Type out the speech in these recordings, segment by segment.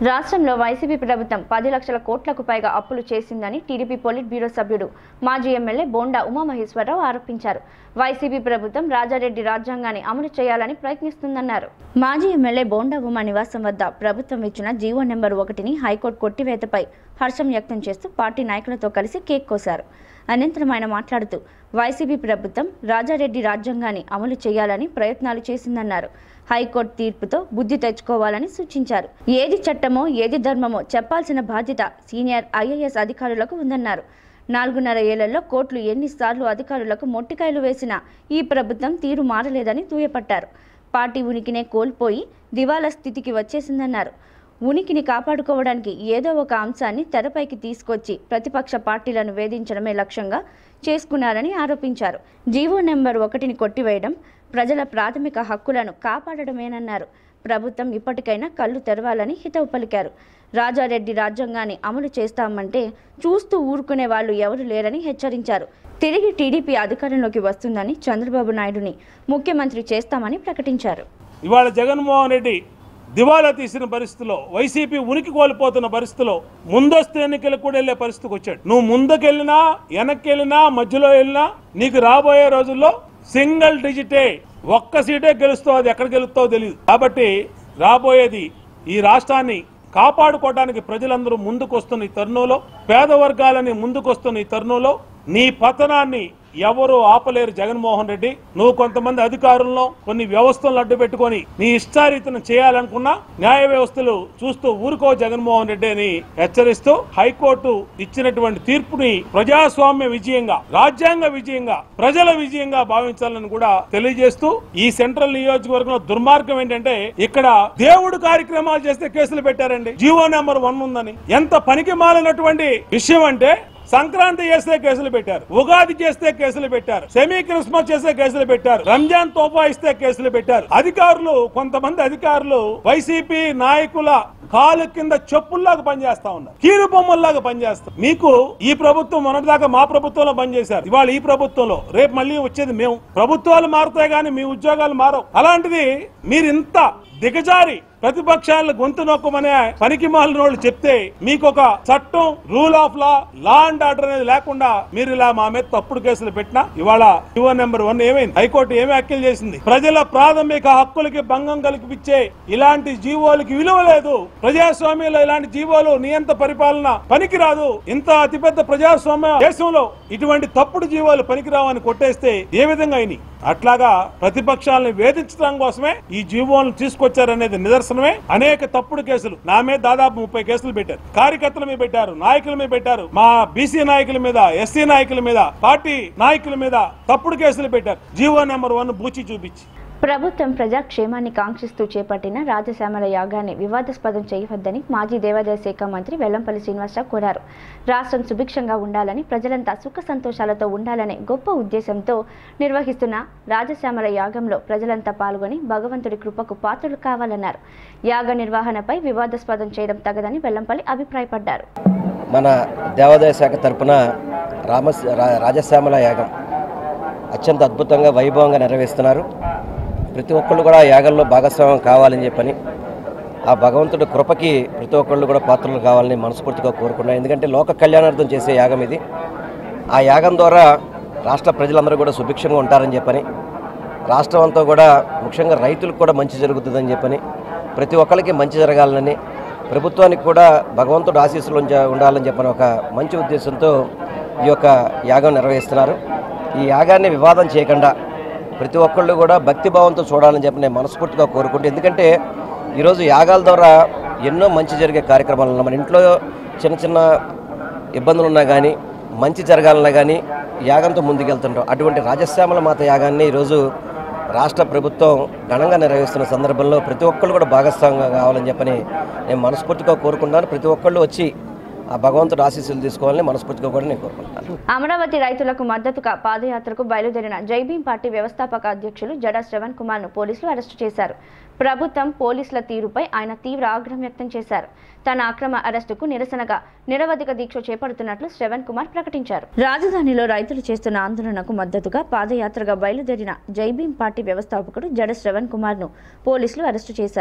రాష్ట్రంలో వైసీపీ ప్రభుత్వం పది లక్షల కోట్లకు పైగా అప్పులు చేసిందని టీడీపీ పొలిట్ బ్యూరో సభ్యుడు మాజీ ఎమ్మెల్యే బోండా ఉమామహేశ్వరరావు ఆరోపించారు వైసీపీ ప్రభుత్వం రాజారెడ్డి రాజ్యాంగాన్ని అమలు చేయాలని ప్రయత్నిస్తుందన్నారు మాజీ ఎమ్మెల్యే బోండా ఉమా నివాసం వద్ద ప్రభుత్వం ఇచ్చిన జీవో నెంబర్ ఒకటిని హైకోర్టు కొట్టివేతపై హర్షం వ్యక్తం చేస్తూ పార్టీ నాయకులతో కలిసి కేక్ కోశారు అనంతరం ఆయన మాట్లాడుతూ వైసీపీ ప్రభుత్వం రాజారెడ్డి రాజ్యాంగాన్ని అమలు చేయాలని ప్రయత్నాలు చేసిందన్నారు హైకోర్టు తీర్పుతో బుద్ధి తెచ్చుకోవాలని సూచించారు ఏది చట్టమో ఏది ధర్మమో చెప్పాల్సిన బాధ్యత సీనియర్ ఐఏఎస్ అధికారులకు ఉందన్నారు నాలుగున్నర ఏళ్లలో కోర్టులు ఎన్నిసార్లు అధికారులకు మొట్టికాయలు వేసినా ఈ ప్రభుత్వం తీరు మారలేదని దుయ్యపట్టారు పార్టీ ఉనికినే కోల్పోయి దివాలా స్థితికి వచ్చేసిందన్నారు ఉనికిని కాపాడుకోవడానికి ఏదో ఒక అంశాన్ని తెరపైకి తీసుకొచ్చి ప్రతిపక్ష పార్టీలను వేధించడమే లక్ష్యంగా చేసుకున్నారని ఆరోపించారు జీవో నెంబర్ ఒకటిని కొట్టివేయడం ప్రజల ప్రాథమిక హక్కులను కాపాడడమేనన్నారు ప్రభుత్వం ఇప్పటికైనా కళ్ళు తెరవాలని హితవు పలికారు రాజారెడ్డి రాజ్యాంగాన్ని అమలు చేస్తామంటే చూస్తూ ఊరుకునే వాళ్ళు ఎవరు లేరని హెచ్చరించారు తిరిగి టీడీపీ అధికారంలోకి వస్తుందని చంద్రబాబు నాయుడుని ముఖ్యమంత్రి చేస్తామని ప్రకటించారు ఇవాళ జగన్మోహన్ రెడ్డి దివాలా తీసిన పరిస్థితిలో వైసీపీ ఉనికి కోల్పోతున్న పరిస్థితిలో ముందస్తు ఎన్నికలకు కూడా వెళ్ళే పరిస్థితికి వచ్చాడు నువ్వు ముందుకెళ్ళినా వెనక్కి వెళ్ళినా మధ్యలో వెళ్ళినా నీకు రాబోయే రోజుల్లో సింగిల్ డిజిటే ఒక్క సీటే గెలుస్తావు అది ఎక్కడ గెలుస్తావో తెలియదు కాబట్టి రాబోయేది ఈ రాష్ట్రాన్ని కాపాడుకోవడానికి ప్రజలందరూ ముందుకొస్తున్న ఈ తరుణంలో పేద వర్గాలని ముందుకొస్తున్న ఈ తరుణంలో నీ పతనాన్ని ఎవరు ఆపలేరు జగన్మోహన్ రెడ్డి నువ్వు కొంతమంది అధికారులను కొన్ని వ్యవస్థలను అడ్డు పెట్టుకొని నీ ఇష్టారీతను చేయాలనుకున్నా న్యాయ వ్యవస్థలు చూస్తూ ఊరుకో జగన్మోహన్ రెడ్డి అని హెచ్చరిస్తూ హైకోర్టు ఇచ్చినటువంటి తీర్పుని ప్రజాస్వామ్య విజయంగా రాజ్యాంగ విజయంగా ప్రజల విజయంగా భావించాలని కూడా తెలియజేస్తూ ఈ సెంట్రల్ నియోజకవర్గంలో దుర్మార్గం ఏంటంటే ఇక్కడ దేవుడు కార్యక్రమాలు చేస్తే కేసులు పెట్టారండి జీవో నెంబర్ వన్ ఉందని ఎంత పనికి మాలినటువంటి విషయం అంటే సంక్రాంతి చేస్తే కేసులు పెట్టారు ఉగాది చేస్తే కేసులు పెట్టారు సెమీ క్రిస్మస్ చేస్తే కేసులు పెట్టారు రంజాన్ తోఫా ఇస్తే కేసులు పెట్టారు అధికారులు కొంతమంది అధికారులు వైసీపీ నాయకుల కాలు కింద చెప్పుల్లాగా పనిచేస్తా ఉన్నారు కీరు బొమ్మల్లాగా పనిచేస్తారు మీకు ఈ ప్రభుత్వం మొన్నటిదాకా మా ప్రభుత్వంలో పనిచేశారు ఇవాళ ఈ ప్రభుత్వంలో రేపు మళ్ళీ వచ్చేది మేము ప్రభుత్వాలు మారుతాయి కానీ మీ ఉద్యోగాలు మారవు అలాంటిది మీరు ఇంత దిగజారి ప్రతిపక్షాలను గొంతు నొక్కమనే పనికి మాలిన వాళ్ళు చెప్తే మీకు ఒక చట్టం rule of law law and order అనేది లేకుండా మీరు ఇలా మా మీద తప్పుడు కేసులు పెట్టినా ఇవాళ యువ నెంబర్ వన్ ఏమైంది హైకోర్టు ఏమి వ్యాఖ్యలు చేసింది ప్రజల ప్రాథమిక హక్కులకి భంగం కల్పించే ఇలాంటి జీవోలకి విలువ లేదు ప్రజాస్వామ్యంలో ఇలాంటి జీవోలు నియంత పరిపాలన పనికిరాదు ఇంత అతిపెద్ద ప్రజాస్వామ్య దేశంలో ఇటువంటి తప్పుడు జీవోలు పనికిరావని కొట్టేస్తే ఏ విధంగా అయినాయి అట్లాగా ప్రతిపక్షాలను వేధించడం కోసమే ఈ జీవోలను తీసుకొచ్చారనేది నిదర్శనమే అనేక తప్పుడు కేసులు నా మీద దాదాపు ముప్పై కేసులు పెట్టారు కార్యకర్తల మీద పెట్టారు నాయకుల మీద పెట్టారు మా బీసీ నాయకుల మీద ఎస్సీ నాయకుల మీద పార్టీ నాయకుల మీద తప్పుడు కేసులు పెట్టారు జీవో నెంబర్ వన్ బూచి చూపించి ప్రభుత్వం ప్రజాక్షేమాన్ని కాంక్షిస్తూ చేపట్టిన రాజశ్యామల యాగాన్ని వివాదాస్పదం చేయవద్దని మాజీ దేవాదాయ శాఖ మంత్రి వెల్లంపల్లి శ్రీనివాసరావు కోరారు రాష్ట్రం సుభిక్షంగా ఉండాలని ప్రజలంతా సుఖ సంతోషాలతో ఉండాలనే గొప్ప ఉద్దేశంతో నిర్వహిస్తున్న రాజశ్యామల యాగంలో ప్రజలంతా పాల్గొని భగవంతుడి కృపకు పాత్రలు కావాలన్నారు యాగ నిర్వహణపై వివాదాస్పదం చేయడం తగదని వెల్లంపల్లి అభిప్రాయపడ్డారు మన దేవాదాయ శాఖ తరపున రామ రా- రాజశ్యామల యాగం అత్యంత అద్భుతంగా వైభవంగా నెరవేరుస్తున్నారు ప్రతి ఒక్కళ్ళు కూడా ఆ యాగంలో భాగస్వామ్యం కావాలని చెప్పని ఆ భగవంతుడి కృపకి ప్రతి ఒక్కళ్ళు కూడా పాత్రలు కావాలని మనస్ఫూర్తిగా కోరుకున్నాను ఎందుకంటే లోక కళ్యాణార్థం చేసే యాగం ఇది ఆ యాగం ద్వారా రాష్ట్ర ప్రజలందరూ కూడా సుభిక్షంగా ఉంటారని చెప్పని రాష్ట్రం అంతా కూడా ముఖ్యంగా రైతులకు కూడా మంచి జరుగుతుందని చెప్పని ప్రతి ఒక్కరికి మంచి జరగాలని ప్రభుత్వానికి కూడా భగవంతుడు ఆశీస్సులు ఉంచ- ఉండాలని చెప్పని ఒక మంచి ఉద్దేశంతో ఈ యొక్క యాగం నిర్వహిస్తున్నారు ఈ యాగాన్ని వివాదం చేయకుండా ప్రతి ఒక్కళ్ళు కూడా భక్తిభావంతో చూడాలని చెప్పి నేను మనస్ఫూర్తిగా కోరుకుంటే ఎందుకంటే ఈరోజు యాగాల ద్వారా ఎన్నో మంచి జరిగే కార్యక్రమాలు ఉన్నాయి మన ఇంట్లో చిన్న చిన్న ఇబ్బందులు ఉన్నా కానీ మంచి జరగాలన్నా కానీ యాగంతో ముందుకెళ్తుంటాం అటువంటి రాజశ్యామల మాత యాగాన్ని ఈరోజు రాష్ట్ర ప్రభుత్వం ఘనంగా నిర్వహిస్తున్న సందర్భంలో ప్రతి ఒక్కళ్ళు కూడా భాగస్వామ్యంగా కావాలని చెప్పని నేను మనస్ఫూర్తిగా కోరుకుంటున్నాను ప్రతి ఒక్కళ్ళు వచ్చి ఆ భగవంతుడు ఆశీస్సులు తీసుకోవాలని మనస్ఫూర్తిగా కూడా నేను కోరుకుంటున్నాను అమరావతి రైతులకు మద్దతుగా పాదయాత్రకు బయలుదేరిన జైభీం పార్టీ వ్యవస్థాపక అధ్యక్షులు జడా శ్రవణ్ కుమార్ ను పోలీసులు అరెస్టు చేశారు ప్రభుత్వం పోలీసుల తీరుపై ఆయన తీవ్ర ఆగ్రహం వ్యక్తం చేశారు తన అక్రమ అరెస్టుకు నిరసనగా నిరవధిక దీక్ష చేపడుతున్నట్లు శ్రవణ్ కుమార్ ప్రకటించారు రాజధానిలో రైతులు చేస్తున్న ఆందోళనకు మద్దతుగా పాదయాత్రగా బయలుదేరిన జైభీం పార్టీ వ్యవస్థాపకుడు జడ శ్రవణ్ కుమార్ ను పోలీసులు అరెస్టు చేశారు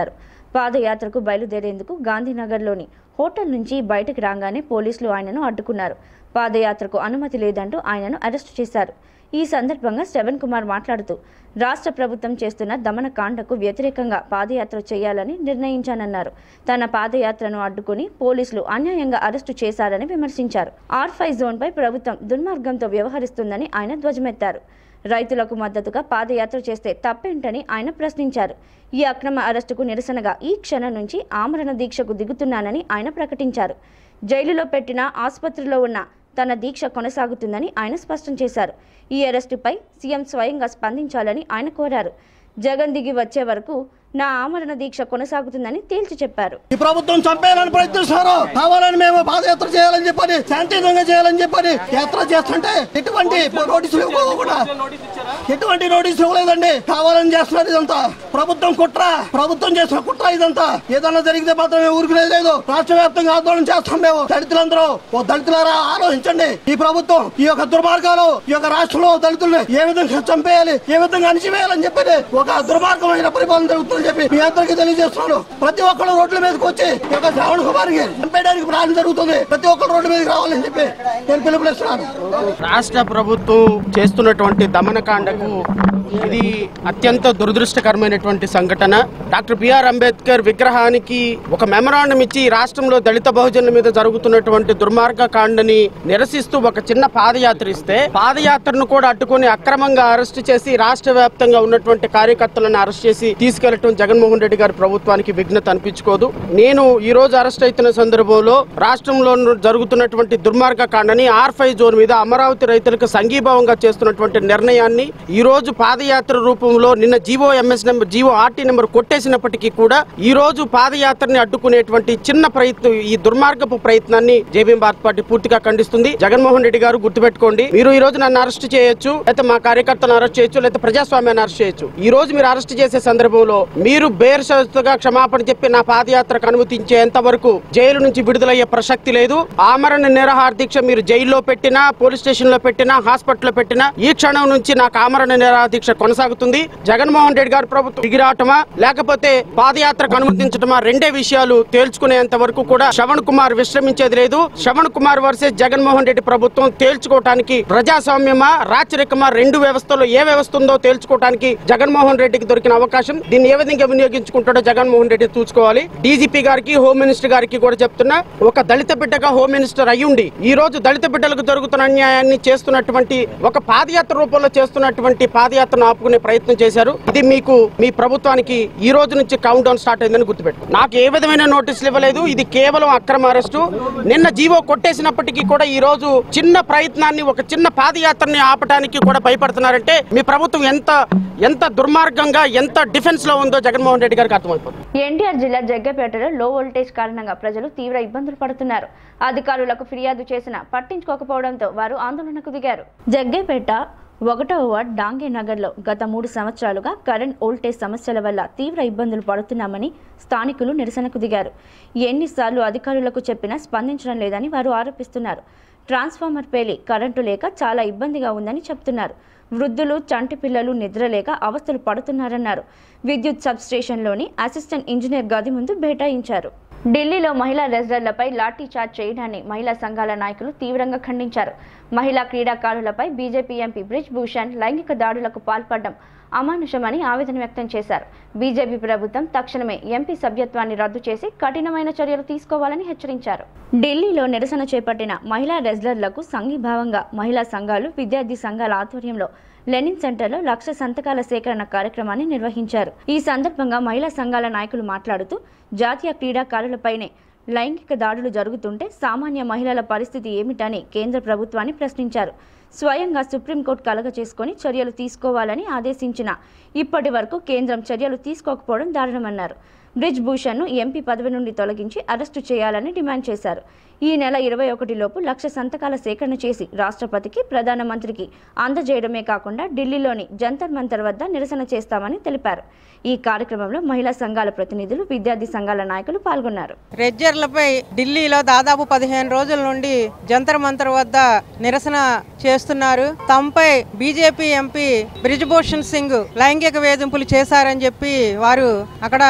పాదయాత్రకు బయలుదేరేందుకు గాంధీనగర్లోని హోటల్ నుంచి బయటకు రాగానే పోలీసులు ఆయనను అడ్డుకున్నారు పాదయాత్రకు అనుమతి లేదంటూ ఆయనను అరెస్టు చేశారు ఈ సందర్భంగా శ్రవణ్ కుమార్ మాట్లాడుతూ రాష్ట్ర ప్రభుత్వం చేస్తున్న దమనకాండకు వ్యతిరేకంగా పాదయాత్ర చేయాలని నిర్ణయించానన్నారు తన పాదయాత్రను అడ్డుకుని పోలీసులు అన్యాయంగా అరెస్టు చేశారని విమర్శించారు ఆర్ ఫైవ్ జోన్పై ప్రభుత్వం దుర్మార్గంతో వ్యవహరిస్తుందని ఆయన ధ్వజమెత్తారు రైతులకు మద్దతుగా పాదయాత్ర చేస్తే తప్పేంటని ఆయన ప్రశ్నించారు ఈ అక్రమ అరెస్టుకు నిరసనగా ఈ క్షణం నుంచి ఆమరణ దీక్షకు దిగుతున్నానని ఆయన ప్రకటించారు జైలులో పెట్టిన ఆసుపత్రిలో ఉన్న తన దీక్ష కొనసాగుతుందని ఆయన స్పష్టం చేశారు ఈ అరెస్టుపై సీఎం స్వయంగా స్పందించాలని ఆయన కోరారు జగన్ దిగి వచ్చే వరకు నా ఆమరణ దీక్ష కొనసాగుతుందని తేల్చి చెప్పారు ఈ ప్రభుత్వం చంపేయాలని ప్రయత్నిస్తున్నారు కావాలని మేము పాదయాత్ర చేయాలని చెప్పని శాంతియుతంగా చేయాలని చెప్పని యాత్ర చేస్తుంటే ఎటువంటి నోటీసులు ఇవ్వకుండా ఎటువంటి నోటీసులు ఇవ్వలేదండి కావాలని చేస్తున్నారు ఇదంతా ప్రభుత్వం కుట్ర ప్రభుత్వం చేసిన కుట్ర ఇదంతా ఏదన్నా జరిగితే మాత్రం మేము ఊరుకునేది లేదు రాష్ట్ర వ్యాప్తంగా ఆందోళన చేస్తాం మేము దళితులందరూ ఓ దళితులారా ఆలోచించండి ఈ ప్రభుత్వం ఈ యొక్క దుర్మార్గాలు ఈ యొక్క రాష్ట్రంలో దళితుల్ని ఏ విధంగా చంపేయాలి ఏ విధంగా అణిచివేయాలని చెప్పి ఒక దుర్మార్గమైన పరిపాలన జరుగుతుందని చెప్పి మీ అందరికీ తెలియజేస్తున్నాను ప్రతి ఒక్కరు రోడ్ల మీదకి వచ్చి ఈ యొక్క శ్రావణ కుమార్కి చంపేయడానికి ప్రాణం జరుగుతుంది ప్రతి ఒక్కరు రోడ్డు మీదకి రావాలని చెప్పి నేను పిలుపునిస్తున్నాను రాష్ట్ర ప్రభుత్వం చేస్తున్నటువంటి దమనకాండకు ఇది అత్యంత దురదృష్టకరమైనటువంటి సంఘటన డాక్టర్ బిఆర్ అంబేద్కర్ విగ్రహానికి ఒక మెమరాండం ఇచ్చి రాష్ట్రంలో దళిత బహుజనుల మీద జరుగుతున్నటువంటి దుర్మార్గ కాండని నిరసిస్తూ ఒక చిన్న పాదయాత్ర ఇస్తే పాదయాత్రను కూడా అడ్డుకొని అక్రమంగా అరెస్ట్ చేసి రాష్ట్ర వ్యాప్తంగా ఉన్నటువంటి కార్యకర్తలను అరెస్ట్ చేసి తీసుకెళ్లటం జగన్మోహన్ రెడ్డి గారి ప్రభుత్వానికి విఘ్నత అనిపించుకోదు నేను ఈ రోజు అరెస్ట్ అవుతున్న సందర్భంలో రాష్ట్రంలో జరుగుతున్నటువంటి దుర్మార్గ కాండని ఆర్ ఫైవ్ జోన్ మీద అమరావతి రైతులకు సంఘీభావంగా చేస్తున్నటువంటి నిర్ణయాన్ని ఈ రోజు పాదయాత్ర రూపంలో నిన్న G O MS number G O RT number కొట్టేసినప్పటికీ కూడా ఈ రోజు పాదయాత్రని అడ్డుకునేటువంటి చిన్న ప్రయత్నం ఈ దుర్మార్గపు ప్రయత్నాన్ని జేబీఎం భారత్ పార్టీ పూర్తిగా ఖండిస్తుంది జగన్మోహన్ రెడ్డి గారు గుర్తుపెట్టుకోండి మీరు ఈ రోజు నన్ను అరెస్ట్ చేయొచ్చు లేకపోతే మా కార్యకర్తలను అరెస్ట్ చేయొచ్చు లేకపోతే ప్రజాస్వామ్యాన్ని అరెస్ట్ చేయొచ్చు ఈ రోజు మీరు అరెస్ట్ చేసే సందర్భంలో మీరు బేర్షరతుగా క్షమాపణ చెప్పి నా పాదయాత్రకు అనుమతించేంత వరకు జైలు నుంచి విడుదలయ్యే ప్రసక్తి లేదు ఆమరణ నిరాహార దీక్ష మీరు జైల్లో పెట్టినా పోలీస్ స్టేషన్ లో పెట్టినా హాస్పిటల్లో పెట్టినా ఈ క్షణం నుంచి నాకు ఆమరణ నిరాహార దీక్ష కొనసాగుతుంది జగన్మోహన్ రెడ్డి గారి ప్రభుత్వం దిగిరాటమా లేకపోతే పాదయాత్రకు అనుమతించటమా రెండే విషయాలు తేల్చుకునేంత వరకు కూడా శ్రవణ్ కుమార్ విశ్రమించేది లేదు శ్రవణ్ కుమార్ వర్సెస్ జగన్మోహన్ రెడ్డి ప్రభుత్వం తేల్చుకోవటానికి ప్రజాస్వామ్యమా రాచరికమా రెండు వ్యవస్థలో ఏ వ్యవస్థ ఉందో తేల్చుకోవటానికి జగన్మోహన్ రెడ్డికి దొరికిన అవకాశం దీన్ని ఏ విధంగా వినియోగించుకుంటాడో జగన్మోహన్ రెడ్డి చూసుకోవాలి డీజీపీ గారికి హోమ్ మినిస్టర్ గారికి కూడా చెప్తున్నా ఒక దళిత బిడ్డగా హోమ్ మినిస్టర్ అయ్యుండి ఈ రోజు దళిత బిడ్డలకు జరుగుతున్న అన్యాయాన్ని చేస్తున్నటువంటి ఒక పాదయాత్ర రూపంలో చేస్తున్నటువంటి పాదయాత్రను ఆపుకునే ప్రయత్నం చేశారు ఇది మీకు మీ ప్రభుత్వానికి ఈ రోజు నుంచి కౌంట్ డౌన్ స్టార్ట్ అయిందని గుర్తుపెట్టు నాకు ఏ విధమైన నోటీసులు ఇవ్వలేదు ఇది కేవలం అక్రమ అరెస్టు నిన్న జీవో కొట్టేసినప్పటికీ కూడా ఈ రోజు చిన్న ప్రయత్నాన్ని ఒక చిన్న పాదయాత్రని ఆపడానికి కూడా భయపడుతున్నారంటే మీ ప్రభుత్వం ఎంత ఎంత దుర్మార్గంగా ఎంత డిఫెన్స్ లో ఉందో జగన్మోహన్ రెడ్డి గారికి అర్థమైపోతుంది ఎన్టీఆర్ జిల్లా జగ్గపేటలో లో వోల్టేజ్ కారణంగా ప్రజలు తీవ్ర ఇబ్బందులు పడుతున్నారు అధికారులకు ఫిర్యాదు చేసినా పట్టించుకోకపోవడంతో వారు ఆందోళనకు దిగారు జగ్గపేట ఒకటవ వార్డ్ డాంగే నగర్లో గత మూడు సంవత్సరాలుగా కరెంట్ వోల్టేజ్ సమస్యల వల్ల తీవ్ర ఇబ్బందులు పడుతున్నామని స్థానికులు నిరసనకు దిగారు ఎన్నిసార్లు అధికారులకు చెప్పినా స్పందించడం లేదని వారు ఆరోపిస్తున్నారు ట్రాన్స్ఫార్మర్ పేలి కరెంటు లేక చాలా ఇబ్బందిగా ఉందని చెప్తున్నారు వృద్ధులు చంటి పిల్లలు నిద్రలేక అవస్థలు పడుతున్నారన్నారు విద్యుత్ సబ్స్టేషన్లోని అసిస్టెంట్ ఇంజనీర్ గది ముందు బైఠాయించారు ఢిల్లీలో మహిళా రెజ్లర్లపై లాఠీ చార్జ్ చేయడాన్ని మహిళా సంఘాల నాయకులు తీవ్రంగా ఖండించారు మహిళా క్రీడాకారులపై బీజేపీ ఎంపీ బ్రిజ్ భూషణ్ లైంగిక దాడులకు పాల్పడడం అమానుషమని ఆవేదన వ్యక్తం చేశారు బీజేపీ ప్రభుత్వం తక్షణమే ఎంపీ సభ్యత్వాన్ని రద్దు చేసి కఠినమైన చర్యలు తీసుకోవాలని హెచ్చరించారు ఢిల్లీలో నిరసన చేపట్టిన మహిళా రెజ్లర్లకు సంఘీభావంగా మహిళా సంఘాలు విద్యార్థి సంఘాల ఆధ్వర్యంలో లెనిన్ సెంటర్లో లక్ష సంతకాల సేకరణ కార్యక్రమాన్ని నిర్వహించారు ఈ సందర్భంగా మహిళా సంఘాల నాయకులు మాట్లాడుతూ జాతీయ క్రీడాకారులపైనే లైంగిక దాడులు జరుగుతుంటే సామాన్య మహిళల పరిస్థితి ఏమిటని కేంద్ర ప్రభుత్వాన్ని ప్రశ్నించారు స్వయంగా సుప్రీంకోర్టు కలగ చేసుకొని చర్యలు తీసుకోవాలని ఆదేశించిన ఇప్పటి వరకు కేంద్రం చర్యలు తీసుకోకపోవడం దారుణమన్నారు బ్రిజ్ భూషణ్ను ఎంపీ పదవి నుండి తొలగించి అరెస్టు చేయాలని డిమాండ్ చేశారు ఈ నెల ఇరవై ఒకటిలోపు లక్ష సంతకాల సేకరణ చేసి రాష్ట్రపతికి ప్రధానమంత్రికి అందజేయడమే కాకుండా ఢిల్లీలోని జంతర్ మంతర్ వద్ద నిరసన చేస్తామని తెలిపారు ఈ కార్యక్రమంలో మహిళా సంఘాల ప్రతినిధులు విద్యార్థి సంఘాల నాయకులు పాల్గొన్నారు రెజ్జర్లపై ఢిల్లీలో దాదాపు పదిహేను రోజుల నుండి జంతర్ మంతర్ వద్ద నిరసన చేస్తున్నారు తమపై బీజేపీ ఎంపీ బ్రిజ్భూషణ్ సింగ్ లైంగిక వేధింపులు చేశారని చెప్పి వారు అక్కడ చేస్తుంటే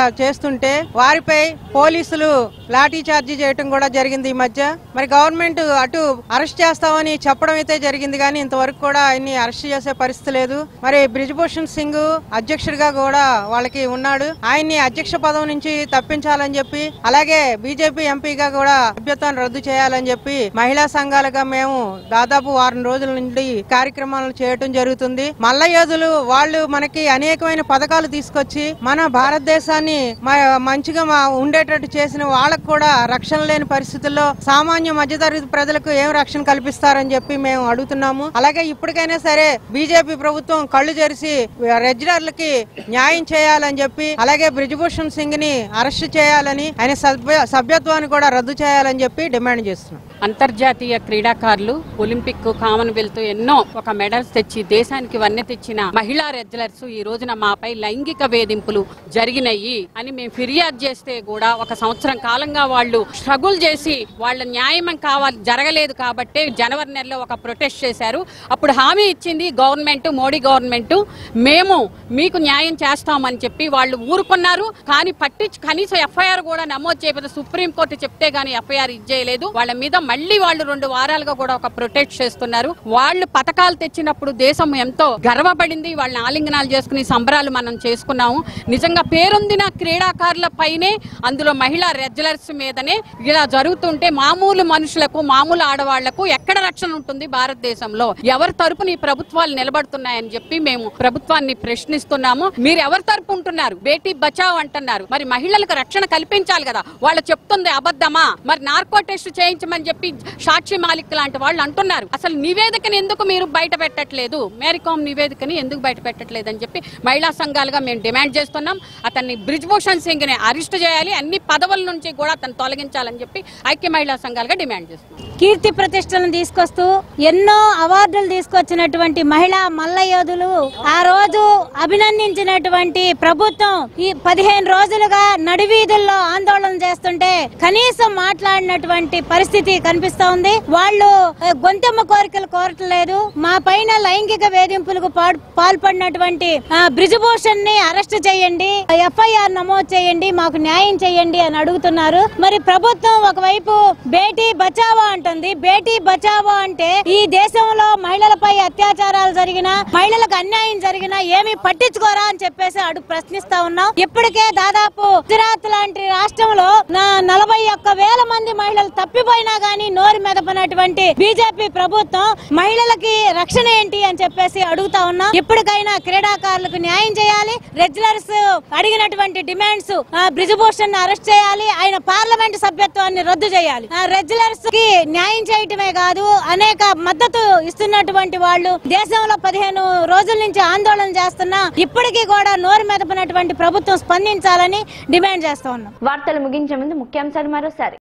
చేస్తుంటే వారిపై పోలీసులు లాఠీ చార్జీ చేయటం కూడా జరిగింది ఈ మధ్య మరి గవర్నమెంట్ అటు అరెస్ట్ చేస్తామని చెప్పడం అయితే జరిగింది కానీ ఇంతవరకు కూడా ఆయన్ని అరెస్ట్ చేసే పరిస్థితి లేదు మరి బ్రిజ్భూషణ్ సింగ్ అధ్యక్షుడిగా కూడా వాళ్ళకి ఉన్నాడు ఆయన్ని అధ్యక్ష పదవి నుంచి తప్పించాలని చెప్పి అలాగే బీజేపీ ఎంపీగా కూడా సభ్యత్వాన్ని రద్దు చేయాలని చెప్పి మహిళా సంఘాలుగా మేము దాదాపు వారం రోజుల నుండి కార్యక్రమాలు చేయటం జరుగుతుంది మల్ల యోధులు వాళ్ళు మనకి అనేకమైన పథకాలు తీసుకొచ్చి మన భారతదేశాన్ని మ- మంచిగా మా- ఉండేటట్టు చేసిన వాళ్ళకు కూడా రక్షణ లేని పరిస్థితుల్లో సామాన్య మధ్యతరగతి ప్రజలకు ఏం రక్షణ కల్పిస్తారని చెప్పి మేము అడుగుతున్నాము అలాగే ఇప్పటికైనా సరే బీజేపీ ప్రభుత్వం కళ్ళు తెరిచి రెగ్యులర్లకి న్యాయం చేయాలని చెప్పి అలాగే బ్రిజ్భూషణ్ సింగ్ ని అరెస్ట్ చేయాలని ఆయన సభ్య సభ్యత్వాన్ని కూడా రద్దు చేయాలని చెప్పి డిమాండ్ చేస్తున్నాం అంతర్జాతీయ క్రీడాకారులు ఒలింపిక్ కామన్వెల్త్ ఎన్నో ఒక మెడల్స్ తెచ్చి దేశానికి వన్నె తెచ్చిన మహిళా రెజ్లర్స్ ఈ రోజున మాపై లైంగిక వేధింపులు జరిగినాయి అని మేము ఫిర్యాదు చేస్తే కూడా ఒక సంవత్సరం కాలంగా వాళ్ళు స్ట్రగుల్ చేసి వాళ్ళ న్యాయం కావాలి జరగలేదు కాబట్టే జనవరి నెలలో ఒక ప్రొటెస్ట్ చేశారు అప్పుడు హామీ ఇచ్చింది గవర్నమెంట్ మోడీ గవర్నమెంట్ మేము మీకు న్యాయం చేస్తామని చెప్పి వాళ్ళు ఊరుకున్నారు కానీ పట్టించి కనీసం ఎఫ్ఐఆర్ కూడా నమోదు చేయకపోతే సుప్రీంకోర్టు చెప్తే గానీ ఎఫ్ఐఆర్ ఇచ్చేయలేదు వాళ్ళ మీద మళ్ళీ వాళ్ళు రెండు వారాలుగా కూడా ఒక ప్రొటెక్ట్ చేస్తున్నారు వాళ్ళు పథకాలు తెచ్చినప్పుడు దేశం ఎంతో గర్వపడింది వాళ్ళని ఆలింగనాలు చేసుకుని సంబరాలు మనం చేసుకున్నాము నిజంగా పేరొందిన క్రీడాకారుల పైనే అందులో మహిళా రెజ్లర్స్ మీదనే ఇలా జరుగుతుంటే మామూలు మనుషులకు మామూలు ఆడవాళ్లకు ఎక్కడ రక్షణ ఉంటుంది భారతదేశంలో ఎవరి తరపున ఈ ప్రభుత్వాలు నిలబడుతున్నాయని చెప్పి మేము ప్రభుత్వాన్ని ప్రశ్నిస్తున్నాము మీరు ఎవరి తరపు ఉంటున్నారు బేటీ బచావ్ అంటున్నారు మరి మహిళలకు రక్షణ కల్పించాలి కదా వాళ్ళు చెప్తుంది అబద్ధమా మరి నార్కో టెస్ట్ చేయించమని చెప్పి సాక్షి మాలిక్ లాంటి వాళ్ళు అంటున్నారు అసలు నివేదికని ఎందుకు మీరు బయట పెట్టట్లేదు మేరీకామ్ నివేదికని ఎందుకు బయట పెట్టట్లేదు అని చెప్పి మహిళా సంఘాలుగా మేము డిమాండ్ చేస్తున్నాం అతన్ని బ్రిజ్భూషణ్ సింగ్ ని అరెస్ట్ చేయాలి అన్ని పదవుల నుంచి కూడా అతను తొలగించాలని చెప్పి ఐక్య మహిళా సంఘాలుగా డిమాండ్ చేస్తున్నాం కీర్తి ప్రతిష్టలను తీసుకొస్తూ ఎన్నో అవార్డులు తీసుకొచ్చినటువంటి మహిళా మల్ల యోధులు ఆ రోజు అభినందించినటువంటి ప్రభుత్వం ఈ పదిహేను రోజులుగా నడివీధుల్లో ఆందోళన చేస్తుంటే కనీసం మాట్లాడినటువంటి పరిస్థితి కనిపిస్తా ఉంది వాళ్ళు ఆ, గొంతెమ్మ కోరికలు కోరట్లేదు మా పైన లైంగిక వేధింపులకు పాడ్- పాల్పడినటువంటి ఆ, బ్రిజభూషణ్ ని అరెస్ట్ చేయండి ఎఫ్ఐఆర్ నమోదు చేయండి మాకు న్యాయం చేయండి అని అడుగుతున్నారు మరి ప్రభుత్వం ఒకవైపు బేటీ బచావో అంటుంది బేటీ బచావో అంటే ఈ దేశంలో మహిళలపై అత్యాచారాలు జరిగినా మహిళలకు అన్యాయం జరిగినా ఏమీ పట్టించుకోరా అని చెప్పేసి అడుగు ప్రశ్నిస్తా ఉన్నాం ఇప్పటికే దాదాపు గుజరాత్ లాంటి రాష్ట్రంలో నా నలభై ఒక్క వేల మంది మహిళలు తప్పిపోయినా గానీ నోరు మెదపనటువంటి బీజేపీ ప్రభుత్వం మహిళలకి రక్షణ ఏంటి అని చెప్పేసి అడుగుతా ఉన్నాం ఇప్పటికైనా క్రీడాకారులకు న్యాయం చేయాలి రెగ్యులర్స్ అడిగినటువంటి డిమాండ్స్ బ్రిజభూషణ్ అరెస్ట్ చేయాలి ఆయన పార్లమెంట్ సభ్యత్వాన్ని రద్దు చేయాలి రెగ్యులర్స్ కి న్యాయం చేయటమే కాదు అనేక మద్దతు ఇస్తున్నటువంటి వాళ్ళు దేశంలో పదిహేను రోజుల నుంచి ఆందోళన చేస్తున్నా ఇప్పటికీ కూడా నోరు మెదపనటువంటి ప్రభుత్వం స్పందించాలని డిమాండ్ చేస్తా ఉన్నాం వార్తలు ముగించే ముందు ముఖ్యాంశాలు మరోసారి